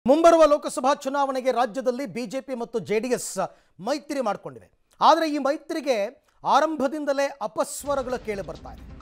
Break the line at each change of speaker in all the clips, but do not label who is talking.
ಮುಂಬರುವ ಲೋಕಸಭಾ ಚುನಾವಣೆಗೆ ರಾಜ್ಯದಲ್ಲಿ ಬಿಜೆಪಿ ಮತ್ತು ಜೆಡಿಎಸ್ ಮೈತ್ರಿ ಮಾಡಿಕೊಂಡಿವೆ ಆದರೆ ಈ ಮೈತ್ರಿಗೆ ಆರಂಭದಿಂದಲೇ ಅಪಸ್ವರಗಳು ಕೇಳಿ ಬರ್ತಾ ಇದೆ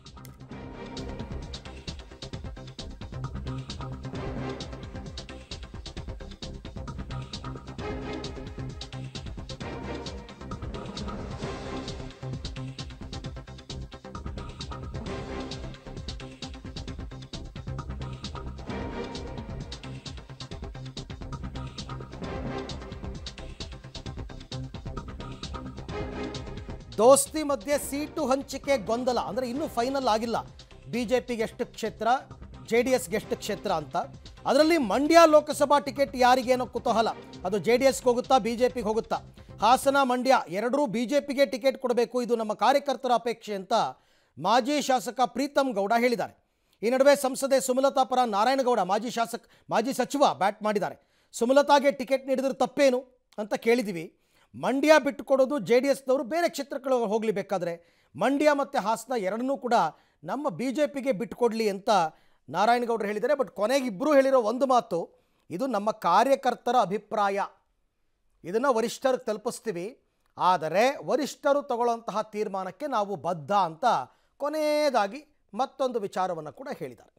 ದೋಸ್ತಿ ಮಧ್ಯೆ ಸೀಟು ಹಂಚಿಕೆ ಗೊಂದಲ ಅಂದರೆ ಇನ್ನೂ ಫೈನಲ್ ಆಗಿಲ್ಲ ಬಿಜೆಪಿಗೆ ಎಷ್ಟು ಕ್ಷೇತ್ರ ಜೆ ಡಿ ಎಸ್ಗೆ ಎಷ್ಟು ಕ್ಷೇತ್ರ ಅಂತ ಅದರಲ್ಲಿ ಮಂಡ್ಯ ಲೋಕಸಭಾ ಟಿಕೆಟ್ ಯಾರಿಗೇನೋ ಕುತೂಹಲ ಅದು ಜೆ ಡಿ ಎಸ್ಗೆ ಹೋಗುತ್ತಾ ಬಿ ಜೆ ಪಿಗೆ ಹೋಗುತ್ತಾ ಹಾಸನ ಮಂಡ್ಯ ಎರಡರೂ ಬಿ ಜೆ ಪಿಗೆ ಟಿಕೆಟ್ ಕೊಡಬೇಕು ಇದು ನಮ್ಮ ಕಾರ್ಯಕರ್ತರ ಅಪೇಕ್ಷೆ ಅಂತ ಮಾಜಿ ಶಾಸಕ ಪ್ರೀತಮ್ ಗೌಡ ಹೇಳಿದ್ದಾರೆ ಈ ನಡುವೆ ಸಂಸದೆ ಸುಮಲತಾ ಪರ ನಾರಾಯಣಗೌಡ ಮಾಜಿ ಶಾಸಕ ಮಾಜಿ ಸಚಿವ ಬ್ಯಾಟ್ ಮಾಡಿದ್ದಾರೆ ಸುಮಲತಾಗೆ ಟಿಕೆಟ್ ನೀಡಿದ್ರೆ ತಪ್ಪೇನು ಅಂತ ಕೇಳಿದ್ದೀವಿ ಮಂಡ್ಯ ಬಿಟ್ಟುಕೊಡೋದು ಜೆ ಡಿ ಎಸ್ನವರು ಬೇರೆ ಕ್ಷೇತ್ರಗಳು ಹೋಗಲಿ ಬೇಕಾದರೆ ಮಂಡ್ಯ ಮತ್ತು ಹಾಸನ ಎರಡನ್ನೂ ಕೂಡ ನಮ್ಮ ಬಿ ಜೆ ಪಿಗೆ ಬಿಟ್ಟುಕೊಡ್ಲಿ ಅಂತ ನಾರಾಯಣಗೌಡರು ಹೇಳಿದ್ದಾರೆ ಬಟ್ ಕೊನೆಗೆ ಇಬ್ಬರೂ ಹೇಳಿರೋ ಒಂದು ಮಾತು ಇದು ನಮ್ಮ ಕಾರ್ಯಕರ್ತರ ಅಭಿಪ್ರಾಯ ಇದನ್ನು ವರಿಷ್ಠರಿಗೆ ತಲುಪಿಸ್ತೀವಿ ಆದರೆ ವರಿಷ್ಠರು ತಗೊಳ್ಳುವಂತಹ ತೀರ್ಮಾನಕ್ಕೆ ನಾವು ಬದ್ಧ ಅಂತ ಕೊನೆಯದಾಗಿ ಮತ್ತೊಂದು ವಿಚಾರವನ್ನು ಕೂಡ ಹೇಳಿದ್ದಾರೆ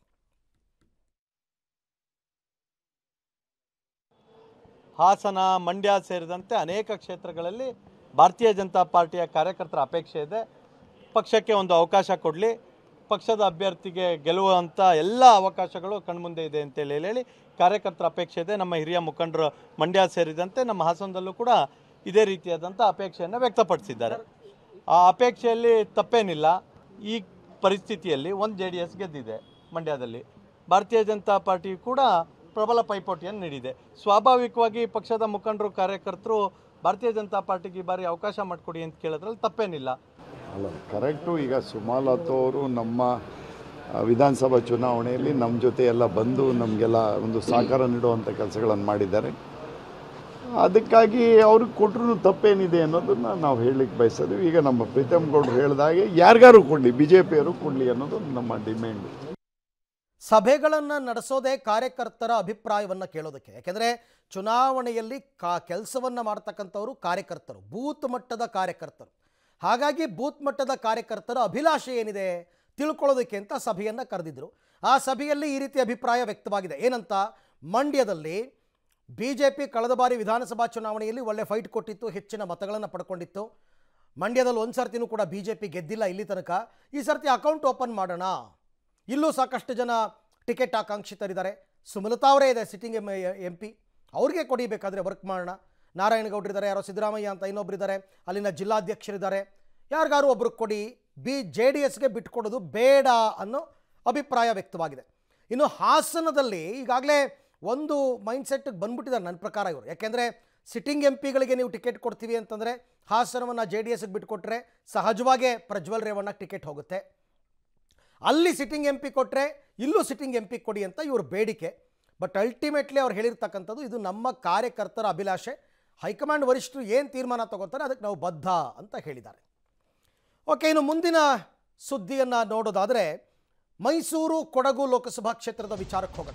ಹಾಸನ ಮಂಡ್ಯ ಸೇರಿದಂತೆ ಅನೇಕ ಕ್ಷೇತ್ರಗಳಲ್ಲಿ ಭಾರತೀಯ ಜನತಾ ಪಾರ್ಟಿಯ ಕಾರ್ಯಕರ್ತರ ಅಪೇಕ್ಷೆ ಇದೆ ಪಕ್ಷಕ್ಕೆ ಒಂದು ಅವಕಾಶ ಕೊಡಲಿ ಪಕ್ಷದ ಅಭ್ಯರ್ಥಿಗೆ ಗೆಲ್ಲುವಂಥ ಎಲ್ಲ ಅವಕಾಶಗಳು ಕಣ್ಮುಂದೆ ಇದೆ ಅಂತೇಳಿ ಹೇಳಿ ಕಾರ್ಯಕರ್ತರ ಅಪೇಕ್ಷೆ ಇದೆ ನಮ್ಮ ಹಿರಿಯ ಮುಖಂಡರು ಮಂಡ್ಯ ಸೇರಿದಂತೆ ನಮ್ಮ ಹಾಸನದಲ್ಲೂ ಕೂಡ ಇದೇ ರೀತಿಯಾದಂಥ ಅಪೇಕ್ಷೆಯನ್ನು ವ್ಯಕ್ತಪಡಿಸಿದ್ದಾರೆ ಆ ಅಪೇಕ್ಷೆಯಲ್ಲಿ ತಪ್ಪೇನಿಲ್ಲ ಈ ಪರಿಸ್ಥಿತಿಯಲ್ಲಿ ಒಂದು ಜೆ ಡಿ ಎಸ್ ಗೆದ್ದಿದೆ ಮಂಡ್ಯದಲ್ಲಿ ಭಾರತೀಯ ಜನತಾ ಪಾರ್ಟಿ ಕೂಡ ಪ್ರಬಲ ಪೈಪೋಟಿಯನ್ನು ನೀಡಿದೆ ಸ್ವಾಭಾವಿಕವಾಗಿ ಪಕ್ಷದ ಮುಖಂಡರು ಕಾರ್ಯಕರ್ತರು ಭಾರತೀಯ ಜನತಾ ಪಾರ್ಟಿಗೆ ಈ ಬಾರಿ ಅವಕಾಶ ಮಾಡಿಕೊಡಿ ಅಂತ ಕೇಳಿದ್ರಲ್ಲಿ ತಪ್ಪೇನಿಲ್ಲ
ಅಲ್ಲ ಕರೆಕ್ಟು ಈಗ ಸುಮಾಲತಾ ಅವರು ನಮ್ಮ ಆ, ವಿಧಾನಸಭಾ ಚುನಾವಣೆಯಲ್ಲಿ ನಮ್ಮ ಜೊತೆ ಎಲ್ಲ ಬಂದು ನಮಗೆಲ್ಲ ಒಂದು ಸಹಕಾರ ನೀಡುವಂಥ ಕೆಲಸಗಳನ್ನು ಮಾಡಿದ್ದಾರೆ ಅದಕ್ಕಾಗಿ ಅವ್ರಿಗೆ ಕೊಟ್ಟರು ತಪ್ಪೇನಿದೆ ಅನ್ನೋದನ್ನು ನಾವು ಹೇಳಲಿಕ್ಕೆ ಬಯಸೋದು ಈಗ ನಮ್ಮ ಪ್ರೀತಮ್ ಗೌಡ್ರು ಹೇಳಿದಾಗೆ ಯಾರಿಗಾರು ಕೊಡಲಿ ಬಿ ಜೆ ಪಿಯವರು ಕೊಡಲಿ ಅನ್ನೋದು ನಮ್ಮ ಡಿಮ್ಯಾಂಡು
ಸಭೆಗಳನ್ನು ನಡೆಸೋದೇ ಕಾರ್ಯಕರ್ತರ ಅಭಿಪ್ರಾಯವನ್ನು ಕೇಳೋದಕ್ಕೆ ಯಾಕೆಂದರೆ ಚುನಾವಣೆಯಲ್ಲಿ ಕಾ ಕೆಲಸವನ್ನು ಮಾಡ್ತಕ್ಕಂಥವರು ಕಾರ್ಯಕರ್ತರು ಬೂತ್ ಮಟ್ಟದ ಕಾರ್ಯಕರ್ತರು ಹಾಗಾಗಿ ಬೂತ್ ಮಟ್ಟದ ಕಾರ್ಯಕರ್ತರ ಅಭಿಲಾಷೆ ಏನಿದೆ ತಿಳ್ಕೊಳ್ಳೋದಕ್ಕೆ ಅಂತ ಸಭೆಯನ್ನು ಕರೆದಿದ್ದರು ಆ ಸಭೆಯಲ್ಲಿ ಈ ರೀತಿ ಅಭಿಪ್ರಾಯ ವ್ಯಕ್ತವಾಗಿದೆ ಏನಂತ ಮಂಡ್ಯದಲ್ಲಿ ಬಿ ಜೆ ಪಿ ಕಳೆದ ಬಾರಿ ವಿಧಾನಸಭಾ ಚುನಾವಣೆಯಲ್ಲಿ ಒಳ್ಳೆ ಫೈಟ್ ಕೊಟ್ಟಿತ್ತು ಹೆಚ್ಚಿನ ಮತಗಳನ್ನು ಪಡ್ಕೊಂಡಿತ್ತು ಮಂಡ್ಯದಲ್ಲಿ ಒಂದು ಸರ್ತಿನೂ ಕೂಡ ಬಿ ಜೆ ಪಿ ಗೆದ್ದಿಲ್ಲ ಇಲ್ಲಿ ತನಕ ಈ ಸರ್ತಿ ಅಕೌಂಟ್ ಓಪನ್ ಮಾಡೋಣ ಇಲ್ಲೂ ಸಾಕಷ್ಟು ಜನ ಟಿಕೆಟ್ ಆಕಾಂಕ್ಷಿತರಿದ್ದಾರೆ ಸುಮಲತಾ ಅವರೇ ಇದೆ ಸಿಟ್ಟಿಂಗ್ ಎಮ್ ಎಂ ಪಿ ಅವ್ರಿಗೆ ಕೊಡಿಬೇಕಾದ್ರೆ ವರ್ಕ್ ಮಾಡೋಣ ನಾರಾಯಣಗೌಡರಿದ್ದಾರೆ ಯಾರೋ ಸಿದ್ದರಾಮಯ್ಯ ಅಂತ ಇನ್ನೊಬ್ಬರಿದ್ದಾರೆ ಅಲ್ಲಿನ ಜಿಲ್ಲಾಧ್ಯಕ್ಷರಿದ್ದಾರೆ ಯಾರಿಗಾರು ಒಬ್ರಿಗೆ ಕೊಡಿ ಬಿ ಜೆ ಡಿ ಎಸ್ಗೆ ಬಿಟ್ಕೊಡೋದು ಬೇಡ ಅನ್ನೋ ಅಭಿಪ್ರಾಯ ವ್ಯಕ್ತವಾಗಿದೆ ಇನ್ನು ಹಾಸನದಲ್ಲಿ ಈಗಾಗಲೇ ಒಂದು ಮೈಂಡ್ಸೆಟ್ಗೆ ಬಂದ್ಬಿಟ್ಟಿದ್ದಾರೆ ನನ್ನ ಪ್ರಕಾರ ಇವರು ಯಾಕೆಂದರೆ ಸಿಟ್ಟಿಂಗ್ ಎಂ ಪಿಗಳಿಗೆ ನೀವು ಟಿಕೆಟ್ ಕೊಡ್ತೀವಿ ಅಂತಂದರೆ ಹಾಸನವನ್ನು ಜೆ ಡಿ ಎಸ್ಗೆ ಬಿಟ್ಕೊಟ್ರೆ ಸಹಜವಾಗೇ ಪ್ರಜ್ವಲ್ ರೇವಣ್ಣ ಟಿಕೆಟ್ ಹೋಗುತ್ತೆ ಅಲ್ಲಿ ಸಿಟ್ಟಿಂಗ್ ಎಂ ಪಿ ಕೊಟ್ಟರೆ ಇಲ್ಲೂ ಸಿಟ್ಟಿಂಗ್ ಎಂ ಪಿ ಕೊಡಿ ಅಂತ ಇವ್ರ ಬೇಡಿಕೆ ಬಟ್ ಅಲ್ಟಿಮೇಟ್ಲಿ ಅವ್ರು ಹೇಳಿರ್ತಕ್ಕಂಥದ್ದು ಇದು ನಮ್ಮ ಕಾರ್ಯಕರ್ತರ ಅಭಿಲಾಷೆ ಹೈಕಮಾಂಡ್ ವರಿಷ್ಠರು ಏನು ತೀರ್ಮಾನ ತಗೋತಾರೆ ಅದಕ್ಕೆ ನಾವು ಬದ್ಧ ಅಂತ ಹೇಳಿದ್ದಾರೆ ಓಕೆ ಇನ್ನು ಮುಂದಿನ ಸುದ್ದಿಯನ್ನು ನೋಡೋದಾದರೆ ಮೈಸೂರು ಕೊಡಗು ಲೋಕಸಭಾ ಕ್ಷೇತ್ರದ ವಿಚಾರಕ್ಕೆ ಹೋಗೋಣ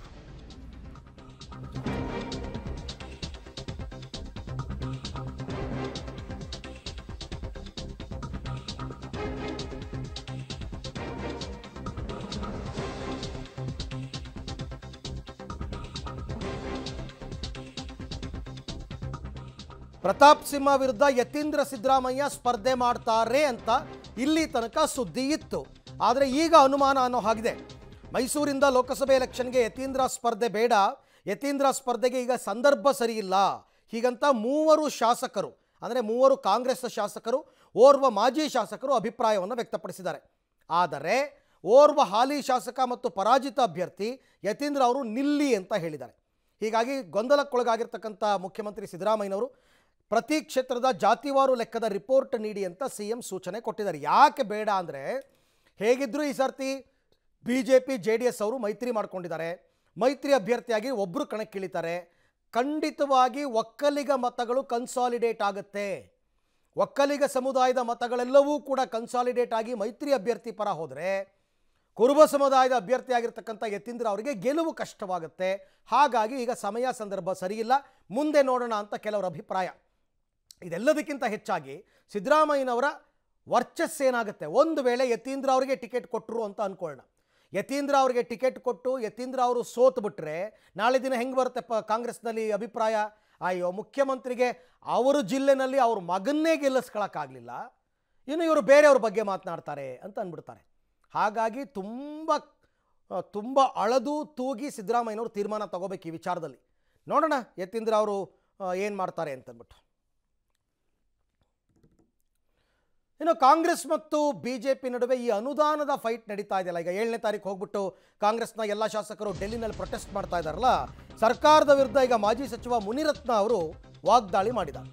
ಪ್ರತಾಪ್ ಸಿಂಹ ವಿರುದ್ಧ ಯತೀಂದ್ರ ಸಿದ್ದರಾಮಯ್ಯ ಸ್ಪರ್ಧೆ ಮಾಡ್ತಾರೆ ಅಂತ ಇಲ್ಲಿ ತನಕ ಸುದ್ದಿ ಇತ್ತು ಆದರೆ ಈಗ ಅನುಮಾನ ಅನ್ನೋ ಹಾಗಿದೆ ಮೈಸೂರಿಂದ ಲೋಕಸಭೆ ಎಲೆಕ್ಷನ್ಗೆ ಯತೀಂದ್ರ ಸ್ಪರ್ಧೆ ಬೇಡ ಯತೀಂದ್ರ ಸ್ಪರ್ಧೆಗೆ ಈಗ ಸಂದರ್ಭ ಸರಿಯಿಲ್ಲ ಹೀಗಂತ ಮೂವರು ಶಾಸಕರು ಅಂದರೆ ಮೂವರು ಕಾಂಗ್ರೆಸ್ ಶಾಸಕರು ಓರ್ವ ಮಾಜಿ ಶಾಸಕರು ಅಭಿಪ್ರಾಯವನ್ನು ವ್ಯಕ್ತಪಡಿಸಿದ್ದಾರೆ ಆದರೆ ಓರ್ವ ಹಾಲಿ ಶಾಸಕ ಮತ್ತು ಪರಾಜಿತ ಅಭ್ಯರ್ಥಿ ಯತೀಂದ್ರ ಅವರು ನಿಲ್ಲಿ ಅಂತ ಹೇಳಿದ್ದಾರೆ ಹೀಗಾಗಿ ಗೊಂದಲಕ್ಕೊಳಗಾಗಿರ್ತಕ್ಕಂಥ ಮುಖ್ಯಮಂತ್ರಿ ಸಿದ್ದರಾಮಯ್ಯನವರು ಪ್ರತಿ ಕ್ಷೇತ್ರದ ಜಾತಿವಾರು ಲೆಕ್ಕದ ರಿಪೋರ್ಟ್ ನೀಡಿ ಅಂತ ಸಿ ಎಂ ಸೂಚನೆ ಕೊಟ್ಟಿದ್ದಾರೆ ಯಾಕೆ ಬೇಡ ಅಂದರೆ ಹೇಗಿದ್ದರೂ ಈ ಸರ್ತಿ B J P J D S ಅವರು ಮೈತ್ರಿ ಮಾಡ್ಕೊಂಡಿದ್ದಾರೆ ಮೈತ್ರಿ ಅಭ್ಯರ್ಥಿಯಾಗಿ ಒಬ್ಬರು ಕಣಕ್ಕಿಳಿತಾರೆ ಖಂಡಿತವಾಗಿ ಒಕ್ಕಲಿಗ ಮತಗಳು ಕನ್ಸಾಲಿಡೇಟ್ ಆಗುತ್ತೆ ಒಕ್ಕಲಿಗ ಸಮುದಾಯದ ಮತಗಳೆಲ್ಲವೂ ಕೂಡ ಕನ್ಸಾಲಿಡೇಟ್ ಆಗಿ ಮೈತ್ರಿ ಅಭ್ಯರ್ಥಿ ಪರ ಹೋದರೆ ಕುರುಬ ಸಮುದಾಯದ ಅಭ್ಯರ್ಥಿಯಾಗಿರ್ತಕ್ಕಂಥ ಯತೀಂದ್ರ ಅವರಿಗೆ ಗೆಲುವು ಕಷ್ಟವಾಗುತ್ತೆ ಹಾಗಾಗಿ ಈಗ ಸಮಯ ಸಂದರ್ಭ ಸರಿಯಿಲ್ಲ ಮುಂದೆ ನೋಡೋಣ ಅಂತ ಕೆಲವರ ಅಭಿಪ್ರಾಯ ಇದೆಲ್ಲದಕ್ಕಿಂತ ಹೆಚ್ಚಾಗಿ ಸಿದ್ದರಾಮಯ್ಯನವರ ವರ್ಚಸ್ಸೇನಾಗುತ್ತೆ ಒಂದು ವೇಳೆ ಯತೀಂದ್ರ ಅವರಿಗೆ ಟಿಕೆಟ್ ಕೊಟ್ಟರು ಅಂತ ಅಂದ್ಕೊಳ್ಳೋಣ ಯತೀಂದ್ರ ಅವರಿಗೆ ಟಿಕೆಟ್ ಕೊಟ್ಟು ಯತೀಂದ್ರ ಅವರು ಸೋತು ಬಿಟ್ರೆ ನಾಳೆ ದಿನ ಹೆಂಗೆ ಬರುತ್ತೆ ಪ ಕಾಂಗ್ರೆಸ್ನಲ್ಲಿ ಅಭಿಪ್ರಾಯ ಅಯ್ಯೋ ಮುಖ್ಯಮಂತ್ರಿಗೆ ಅವರ ಜಿಲ್ಲೆನಲ್ಲಿ ಅವ್ರ ಮಗನ್ನೇ ಗೆಲ್ಲಿಸ್ಕೊಳಕ್ಕಾಗಲಿಲ್ಲ ಇನ್ನು ಇವರು ಬೇರೆಯವ್ರ ಬಗ್ಗೆ ಮಾತನಾಡ್ತಾರೆ ಅಂತ ಅಂದ್ಬಿಡ್ತಾರೆ ಹಾಗಾಗಿ ತುಂಬ ತುಂಬ ಅಳದು ತೂಗಿ ಸಿದ್ದರಾಮಯ್ಯನವರು ತೀರ್ಮಾನ ತಗೋಬೇಕು ಈ ವಿಚಾರದಲ್ಲಿ ನೋಡೋಣ ಯತೀಂದ್ರ ಅವರು ಏನು ಮಾಡ್ತಾರೆ ಅಂತಂದ್ಬಿಟ್ಟು ಇನ್ನು ಕಾಂಗ್ರೆಸ್ ಮತ್ತು ಬಿ ಜೆ ಪಿ ನಡುವೆ ಈ ಅನುದಾನದ ಫೈಟ್ ನಡೀತಾ ಇದೆಯಲ್ಲ ಈಗ ಏಳನೇ ತಾರೀಕು ಹೋಗ್ಬಿಟ್ಟು ಕಾಂಗ್ರೆಸ್ನ ಎಲ್ಲ ಶಾಸಕರು ಡೆಲ್ಲಿನಲ್ಲಿ ಪ್ರೊಟೆಸ್ಟ್ ಮಾಡ್ತಾ ಇದ್ದಾರಲ್ಲ ಸರ್ಕಾರದ ವಿರುದ್ಧ ಈಗ ಮಾಜಿ ಸಚಿವ ಮುನಿರತ್ನ ಅವರು ವಾಗ್ದಾಳಿ ಮಾಡಿದ್ದಾರೆ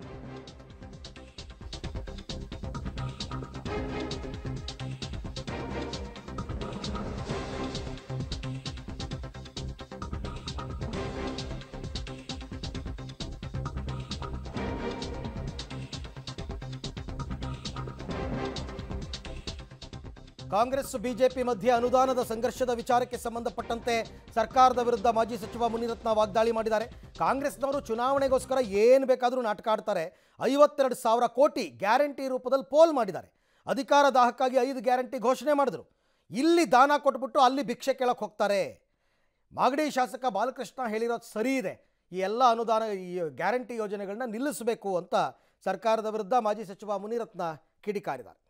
ಕಾಂಗ್ರೆಸ್ ಬಿಜೆಪಿ ಮಧ್ಯೆ ಅನುದಾನದ ಸಂಘರ್ಷದ ವಿಚಾರಕ್ಕೆ ಸಂಬಂಧಪಟ್ಟಂತೆ ಸರ್ಕಾರದ ವಿರುದ್ಧ ಮಾಜಿ ಸಚಿವ ಮುನಿರತ್ನ ವಾಗ್ದಾಳಿ ಮಾಡಿದ್ದಾರೆ ಕಾಂಗ್ರೆಸ್ನವರು ಚುನಾವಣೆಗೋಸ್ಕರ ಏನು ಬೇಕಾದರೂ ನಾಟಕ ಆಡ್ತಾರೆ ಐವತ್ತೆರಡು ಸಾವಿರ ಕೋಟಿ ಗ್ಯಾರಂಟಿ ರೂಪದಲ್ಲಿ ಪೋಲ್ ಮಾಡಿದ್ದಾರೆ ಅಧಿಕಾರ ದಾಹಕ್ಕಾಗಿ ಐದು ಗ್ಯಾರಂಟಿ ಘೋಷಣೆ ಮಾಡಿದ್ರು ಇಲ್ಲಿ ದಾನ ಕೊಟ್ಬಿಟ್ಟು ಅಲ್ಲಿ ಭಿಕ್ಷೆ ಕೇಳಕ್ಕೆ ಹೋಗ್ತಾರೆ ಮಾಗಡಿ ಶಾಸಕ ಬಾಲಕೃಷ್ಣ ಹೇಳಿರೋದು ಸರಿ ಇದೆ ಈ ಎಲ್ಲ ಅನುದಾನ ಈ ಗ್ಯಾರಂಟಿ ಯೋಜನೆಗಳನ್ನ ನಿಲ್ಲಿಸಬೇಕು ಅಂತ ಸರ್ಕಾರದ ವಿರುದ್ಧ ಮಾಜಿ ಸಚಿವ ಮುನಿರತ್ನ ಕಿಡಿಕಾರಿದ್ದಾರೆ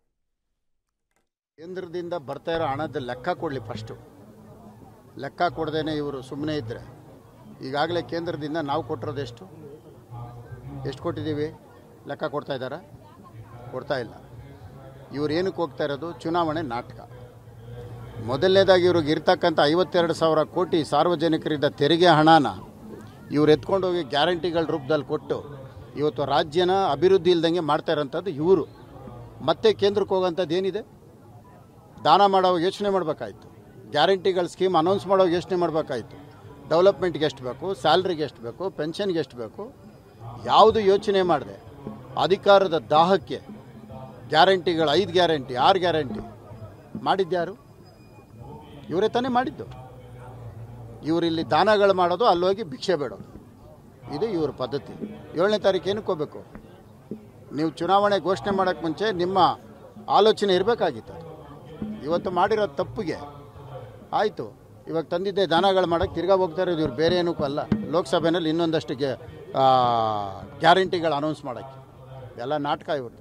ಕೇಂದ್ರದಿಂದ ಬರ್ತಾ ಇರೋ ಹಣದ ಲೆಕ್ಕ ಕೊಡಲಿ ಫಸ್ಟು ಲೆಕ್ಕ ಕೊಡ್ದೇನೆ ಇವರು ಸುಮ್ಮನೆ ಇದ್ದರೆ ಈಗಾಗಲೇ ಕೇಂದ್ರದಿಂದ ನಾವು ಕೊಟ್ಟಿರೋದು ಎಷ್ಟು ಎಷ್ಟು ಕೊಟ್ಟಿದ್ದೀವಿ ಲೆಕ್ಕ ಕೊಡ್ತಾ ಇದ್ದಾರಾ ಕೊಡ್ತಾ ಇಲ್ಲ ಇವ್ರು ಏನಕ್ಕೆ ಹೋಗ್ತಾ ಇರೋದು ಚುನಾವಣೆ ನಾಟಕ ಮೊದಲನೇದಾಗಿ ಇವ್ರಿಗೆ ಇರ್ತಕ್ಕಂಥ ಐವತ್ತೆರಡು ಸಾವಿರ ಕೋಟಿ ಸಾರ್ವಜನಿಕರಿದ್ದ ತೆರಿಗೆ ಹಣನ ಇವ್ರು ಎತ್ಕೊಂಡೋಗಿ ಗ್ಯಾರಂಟಿಗಳ ರೂಪದಲ್ಲಿ ಕೊಟ್ಟು ಇವತ್ತು ರಾಜ್ಯನ ಅಭಿವೃದ್ಧಿ ಇಲ್ದಂಗೆ ಮಾಡ್ತಾ ಇರೋಂಥದ್ದು ಇವರು ಮತ್ತೆ ಕೇಂದ್ರಕ್ಕೆ ಹೋಗೋಂಥದ್ದು ಏನಿದೆ ದಾನ ಮಾಡೋವಾಗ ಯೋಚನೆ ಮಾಡಬೇಕಾಯ್ತು ಗ್ಯಾರಂಟಿಗಳ ಸ್ಕೀಮ್ ಅನೌನ್ಸ್ ಮಾಡೋವಾಗ ಯೋಚನೆ ಮಾಡಬೇಕಾಯ್ತು ಡೆವಲಪ್ಮೆಂಟ್ಗೆ ಎಷ್ಟು ಬೇಕು ಸ್ಯಾಲ್ರಿಗೆ ಎಷ್ಟು ಬೇಕು ಪೆನ್ಷನ್ಗೆ ಎಷ್ಟು ಬೇಕು ಯಾವುದು ಯೋಚನೆ ಮಾಡಿದೆ ಅಧಿಕಾರದ ದಾಹಕ್ಕೆ ಗ್ಯಾರಂಟಿಗಳು ಐದು ಗ್ಯಾರಂಟಿ ಆರು ಗ್ಯಾರಂಟಿ ಮಾಡಿದ್ಯಾರು ಇವರೇ ತಾನೇ ಮಾಡಿದ್ದು ಇವರಿಲ್ಲಿ ದಾನಗಳು ಮಾಡೋದು ಅಲ್ಲೋಗಿ ಭಿಕ್ಷೆ ಬೇಡೋದು ಇದು ಇವ್ರ ಪದ್ಧತಿ ಏಳನೇ ತಾರೀಕು ಏನಕ್ಕೆ ಹೋಗ್ಬೇಕು ನೀವು ಚುನಾವಣೆ ಘೋಷಣೆ ಮಾಡೋಕ್ಕೆ ಮುಂಚೆ ನಿಮ್ಮ ಆಲೋಚನೆ ಇರಬೇಕಾಗಿತ್ತು ಅದು ಇವತ್ತು ಮಾಡಿರೋ ತಪ್ಪಿಗೆ ಆಯಿತು ಇವಾಗ ತಂದಿದ್ದೆ ದಾನಗಳು ಮಾಡೋಕ್ಕೆ ತಿರ್ಗಾ ಹೋಗ್ತಾ ಇರೋದು ಇವ್ರು ಬೇರೆ ಏನಕ್ಕೂ ಅಲ್ಲ ಲೋಕಸಭೆಯಲ್ಲಿ ಇನ್ನೊಂದಷ್ಟು ಗ್ಯಾ ಗ್ಯಾರಂಟಿಗಳು ಅನೌನ್ಸ್ ಮಾಡೋಕ್ಕೆ ಎಲ್ಲ ನಾಟಕ ಇವ್ರದ್ದು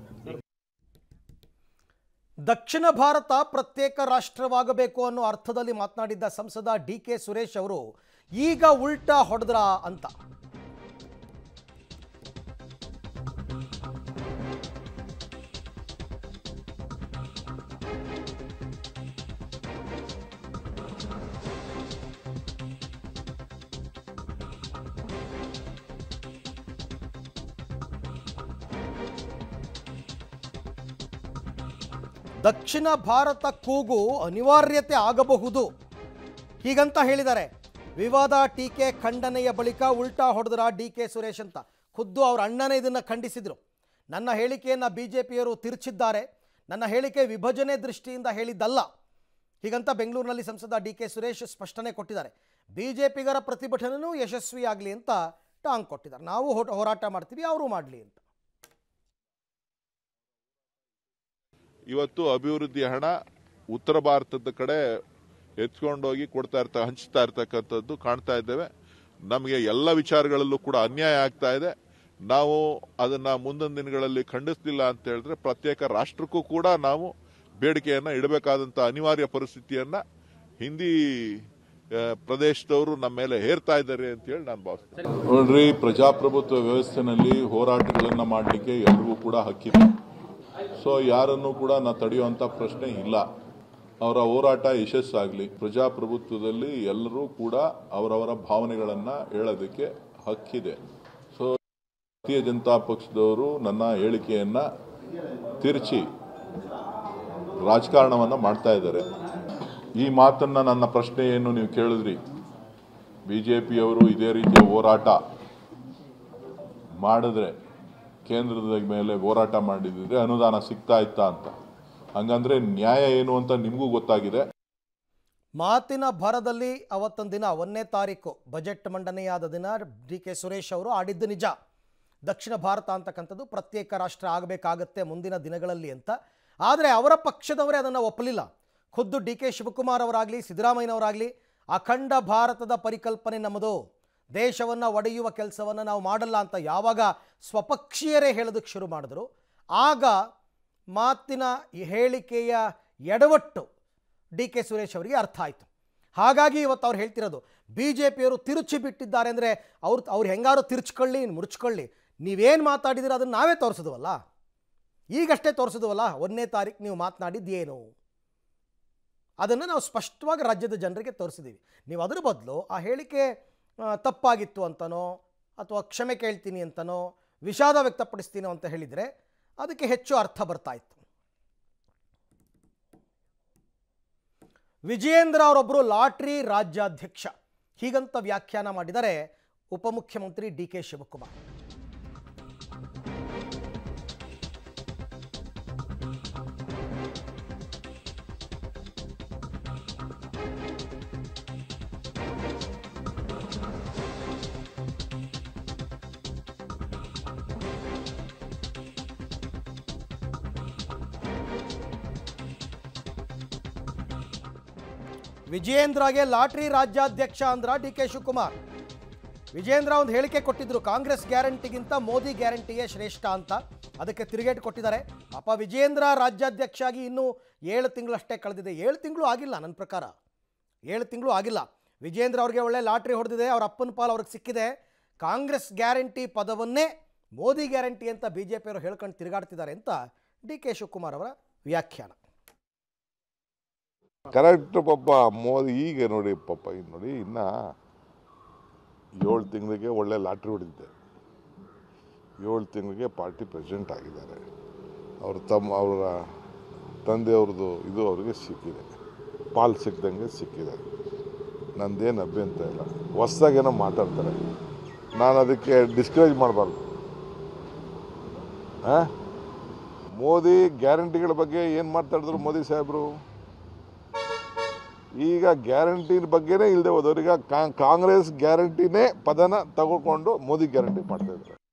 ದಕ್ಷಿಣ ಭಾರತ ಪ್ರತ್ಯೇಕ ರಾಷ್ಟ್ರವಾಗಬೇಕು ಅನ್ನೋ ಅರ್ಥದಲ್ಲಿ ಮಾತನಾಡಿದ್ದ ಸಂಸದ ಡಿ ಕೆ ಸುರೇಶ್ ಅವರು ಈಗ ಉಲ್ಟಾ ಹೊಡೆದ್ರ ಅಂತ ದಕ್ಷಿಣ ಭಾರತ ಕೂಗು ಅನಿವಾರ್ಯತೆ ಆಗಬಹುದು ಹೀಗಂತ ಹೇಳಿದ್ದಾರೆ ವಿವಾದ ಟೀಕೆ ಖಂಡನೆಯ ಬಳಿಕ ಉಲ್ಟಾ ಹೊಡೆದ್ರ ಡಿ ಕೆ ಸುರೇಶ್ ಅಂತ ಖುದ್ದು ಅವ್ರ ಅಣ್ಣನೇ ಇದನ್ನು ಖಂಡಿಸಿದರು ನನ್ನ ಹೇಳಿಕೆಯನ್ನು ಬಿ ಜೆ ಪಿಯವರು ತಿರುಚಿದ್ದಾರೆ ನನ್ನ ಹೇಳಿಕೆ ವಿಭಜನೆ ದೃಷ್ಟಿಯಿಂದ ಹೇಳಿದ್ದಲ್ಲ ಹೀಗಂತ ಬೆಂಗಳೂರಿನಲ್ಲಿ ಸಂಸದ ಡಿ ಕೆ ಸುರೇಶ್ ಸ್ಪಷ್ಟನೆ ಕೊಟ್ಟಿದ್ದಾರೆ ಬಿ ಜೆ ಪಿಗರ ಪ್ರತಿಭಟನೆಯೂ ಯಶಸ್ವಿಯಾಗಲಿ ಅಂತ ಟಾಂಗ್ ಕೊಟ್ಟಿದ್ದಾರೆ ನಾವು ಹೋ- ಹೋರಾಟ ಮಾಡ್ತೀವಿ ಅವರು ಮಾಡಲಿ ಅಂತ
ಇವತ್ತು ಅಭಿವೃದ್ಧಿ ಹಣ ಉತ್ತರ ಭಾರತದ ಕಡೆ ಎತ್ಕೊಂಡೋಗಿ ಕೊಡ್ತಾ ಇರ್ತ ಹಂಚ್ತಾ ಇರ್ತಕ್ಕಂಥದ್ದು ಕಾಣ್ತಾ ಇದ್ದೇವೆ ನಮಗೆ ಎಲ್ಲ ವಿಚಾರಗಳಲ್ಲೂ ಕೂಡ ಅನ್ಯಾಯ ಆಗ್ತಾ ಇದೆ ನಾವು ಅದನ್ನ ಮುಂದಿನ ದಿನಗಳಲ್ಲಿ ಖಂಡಿಸ್ಲಿಲ್ಲ ಅಂತ ಹೇಳಿದ್ರೆ ಪ್ರತ್ಯೇಕ ರಾಷ್ಟ್ರಕ್ಕೂ ಕೂಡ ನಾವು ಬೇಡಿಕೆಯನ್ನ ಇಡಬೇಕಾದಂತ ಅನಿವಾರ್ಯ ಪರಿಸ್ಥಿತಿಯನ್ನ ಹಿಂದಿ ಆ, ಪ್ರದೇಶದವರು ನಮ್ಮ ಮೇಲೆ ಹೇರ್ತಾ ಇದ್ದಾರೆ ಅಂತ ಹೇಳಿ ನಾನು ಭಾವಿಸ್ತೇನೆ
ನೋಡ್ರಿ ಪ್ರಜಾಪ್ರಭುತ್ವ ವ್ಯವಸ್ಥೆನಲ್ಲಿ ಹೋರಾಟಗಳನ್ನ ಮಾಡಲಿಕ್ಕೆ ಎಲ್ರಿಗೂ ಕೂಡ ಹಕ್ಕಿದೆ ಸೊ ಯಾರನ್ನು ಕೂಡ ನಾ ತಡೆಯುವಂತ ಪ್ರಶ್ನೆ ಇಲ್ಲ ಅವರ ಹೋರಾಟ ಯಶಸ್ಸಾಗಲಿ ಪ್ರಜಾಪ್ರಭುತ್ವದಲ್ಲಿ ಎಲ್ಲರೂ ಕೂಡ ಅವರವರ ಭಾವನೆಗಳನ್ನ ಹೇಳೋದಕ್ಕೆ ಹಕ್ಕಿದೆ ಸೊ ಭಾರತೀಯ ಜನತಾ ಪಕ್ಷದವರು ನನ್ನ ಹೇಳಿಕೆಯನ್ನ ತಿರುಚಿ ರಾಜಕಾರಣವನ್ನ ಮಾಡ್ತಾ ಇದ್ದಾರೆ ಈ ಮಾತನ್ನ ನನ್ನ ಪ್ರಶ್ನೆ ಏನು ನೀವು ಕೇಳಿದ್ರಿ ಬಿಜೆಪಿಯವರು ಇದೇ ರೀತಿಯ ಹೋರಾಟ ಮಾಡಿದ್ರೆ ಕೇಂದ್ರದ ಮೇಲೆ ಹೋರಾಟ ಮಾಡಿದ್ರೆ ಅನುದಾನ ಸಿಗ್ತಾ ಇತ್ತಾ ಅಂತ ಹಂಗಂದ್ರೆ ನ್ಯಾಯ ಏನು ಅಂತ ನಿಮಗೂ ಗೊತ್ತಾಗಿದೆ
ಮಾತಿನ ಭರದಲ್ಲಿ ಅವತ್ತೊಂದು ದಿನ ಒಂದನೇ ತಾರೀಕು ಬಜೆಟ್ ಮಂಡನೆಯಾದ ದಿನ ಡಿ ಕೆ ಸುರೇಶ್ ಅವರು ಆಡಿದ್ದು ನಿಜ ದಕ್ಷಿಣ ಭಾರತ ಅಂತಕ್ಕಂಥದ್ದು ಪ್ರತ್ಯೇಕ ರಾಷ್ಟ್ರ ಆಗಬೇಕಾಗತ್ತೆ ಮುಂದಿನ ದಿನಗಳಲ್ಲಿ ಅಂತ ಆದರೆ ಅವರ ಪಕ್ಷದವರೇ ಅದನ್ನು ಒಪ್ಪಲಿಲ್ಲ ಖುದ್ದು ಡಿ ಕೆ ಶಿವಕುಮಾರ್ ಅವರಾಗಲಿ ಸಿದ್ದರಾಮಯ್ಯನವರಾಗಲಿ ಅಖಂಡ ಭಾರತದ ಪರಿಕಲ್ಪನೆ ನಮ್ಮದು ದೇಶವನ್ನು ಒಡೆಯುವ ಕೆಲಸವನ್ನು ನಾವು ಮಾಡಲ್ಲ ಅಂತ ಯಾವಾಗ ಸ್ವಪಕ್ಷೀಯರೇ ಹೇಳೋದಕ್ಕೆ ಶುರು ಮಾಡಿದ್ರು ಆಗ ಮಾತಿನ ಈ ಹೇಳಿಕೆಯ ಎಡವಟ್ಟು ಡಿ ಕೆ ಸುರೇಶ್ ಅವರಿಗೆ ಅರ್ಥ ಆಯಿತು ಹಾಗಾಗಿ ಇವತ್ತು ಅವ್ರು ಹೇಳ್ತಿರೋದು ಬಿ ಜೆ ಪಿಯವರು ತಿರುಚಿ ಬಿಟ್ಟಿದ್ದಾರೆ ಅಂದರೆ ಅವ್ರು ಅವ್ರು ಹೆಂಗಾರು ತಿರುಚ್ಕೊಳ್ಳಿ ಮುರುಚ್ಕೊಳ್ಳಿ ನೀವೇನು ಮಾತಾಡಿದಿರ ಅದನ್ನು ನಾವೇ ತೋರಿಸಿದ್ವಲ್ಲ ಈಗಷ್ಟೇ ತೋರಿಸಿದ್ವಲ್ಲ ಒಂದನೇ ತಾರೀಕು ನೀವು ಮಾತನಾಡಿದ್ದೇನು ಅದನ್ನು ನಾವು ಸ್ಪಷ್ಟವಾಗಿ ರಾಜ್ಯದ ಜನರಿಗೆ ತೋರಿಸಿದ್ದೀವಿ ನೀವು ಅದ್ರ ಬದಲು ಆ ಹೇಳಿಕೆ ಆ, ತಪ್ಪಾಗಿತ್ತು ಅಂತನೋ ಅಥವಾ ಕ್ಷಮೆ ಕೇಳ್ತೀನಿ ಅಂತನೋ ವಿಷಾದ ವ್ಯಕ್ತಪಡಿಸ್ತೀನೋ ಅಂತ ಹೇಳಿದರೆ ಅದಕ್ಕೆ ಹೆಚ್ಚು ಅರ್ಥ ಬರ್ತಾ ಇತ್ತು ವಿಜಯೇಂದ್ರ ಅವರೊಬ್ಬರು ಲಾಟ್ರಿ ರಾಜ್ಯಾಧ್ಯಕ್ಷ ಹೀಗಂತ ವ್ಯಾಖ್ಯಾನ ಮಾಡಿದರೆ ಉಪಮುಖ್ಯಮಂತ್ರಿ ಡಿ ಕೆ ಶಿವಕುಮಾರ್ ವಿಜಯೇಂದ್ರಗೆ ಲಾಟ್ರಿ ರಾಜ್ಯಾಧ್ಯಕ್ಷ ಅಂದ್ರ ಡಿ ಕೆ ಶಿವಕುಮಾರ್ ವಿಜೇಂದ್ರ ಒಂದು ಹೇಳಿಕೆ ಕೊಟ್ಟಿದ್ರು ಕಾಂಗ್ರೆಸ್ ಗ್ಯಾರಂಟಿಗಿಂತ ಮೋದಿ ಗ್ಯಾರಂಟಿಯೇ ಶ್ರೇಷ್ಠ ಅಂತ ಅದಕ್ಕೆ ತಿರುಗೇಟು ಕೊಟ್ಟಿದ್ದಾರೆ ಪಾಪ ವಿಜೇಂದ್ರ ರಾಜ್ಯಾಧ್ಯಕ್ಷ ಆಗಿ ಇನ್ನೂ ಏಳು ತಿಂಗಳಷ್ಟೇ ಕಳೆದಿದೆ ಏಳು ತಿಂಗಳು ಆಗಿಲ್ಲ ನನ್ನ ಪ್ರಕಾರ ಏಳು ತಿಂಗಳು ಆಗಿಲ್ಲ ವಿಜೇಂದ್ರ ಅವ್ರಿಗೆ ಒಳ್ಳೆ ಲಾಟ್ರಿ ಹೊಡೆದಿದೆ ಅವ್ರ ಅಪ್ಪನ ಪಾಲು ಅವ್ರಿಗೆ ಸಿಕ್ಕಿದೆ ಕಾಂಗ್ರೆಸ್ ಗ್ಯಾರಂಟಿ ಪದವನ್ನೇ ಮೋದಿ ಗ್ಯಾರಂಟಿ ಅಂತ ಬಿ ಜೆ ಪಿಯವರು ಹೇಳ್ಕೊಂಡು ತಿರುಗಾಡ್ತಿದ್ದಾರೆ ಅಂತ ಡಿ ಕೆ ಶಿವಕುಮಾರ್ ಅವರ ವ್ಯಾಖ್ಯಾನ
ಕರೆಕ್ಟ್ ಪಾಪ ಮೋದಿ ಈಗ ನೋಡಿ ಪಾಪ ಈಗ ನೋಡಿ ಇನ್ನ ಏಳು ತಿಂಗಳಿಗೆ ಒಳ್ಳೆ ಲಾಟ್ರಿ ಹೊಡೆದಿದೆ ಏಳು ತಿಂಗಳಿಗೆ ಪಾರ್ಟಿ ಪ್ರೆಸಿಡೆಂಟ್ ಆಗಿದ್ದಾರೆ ಅವ್ರ ತಮ್ಮ ಅವರ ತಂದೆಯವ್ರದ್ದು ಇದು ಅವ್ರಿಗೆ ಸಿಕ್ಕಿದೆ ಪಾಲ್ ಸಿಕ್ದಂಗೆ ಸಿಕ್ಕಿದೆ ನಂದೇನು ಅಭ್ಯಂತರ ಇಲ್ಲ ಹೊಸ್ದಾಗೇನೋ ಮಾತಾಡ್ತಾರೆ ನಾನು ಅದಕ್ಕೆ ಡಿಸ್ಕರೇಜ್ ಮಾಡಬಾರ್ದು ಹಾಂ ಮೋದಿ ಗ್ಯಾರಂಟಿಗಳ ಬಗ್ಗೆ ಏನು ಮಾತಾಡಿದ್ರು ಮೋದಿ ಸಾಹೇಬರು ಈಗ ಗ್ಯಾರಂಟಿ ಬಗ್ಗೆನೇ ಇಲ್ಲದೆ ಹೋದವ್ರು ಈಗ ಕಾಂಗ್ರೆಸ್ ಗ್ಯಾರಂಟಿನೇ ಪದನ ತಗೊಂಡು ಮೋದಿ ಗ್ಯಾರಂಟಿ ಮಾಡ್ತಾ ಇದ್ದಾರೆ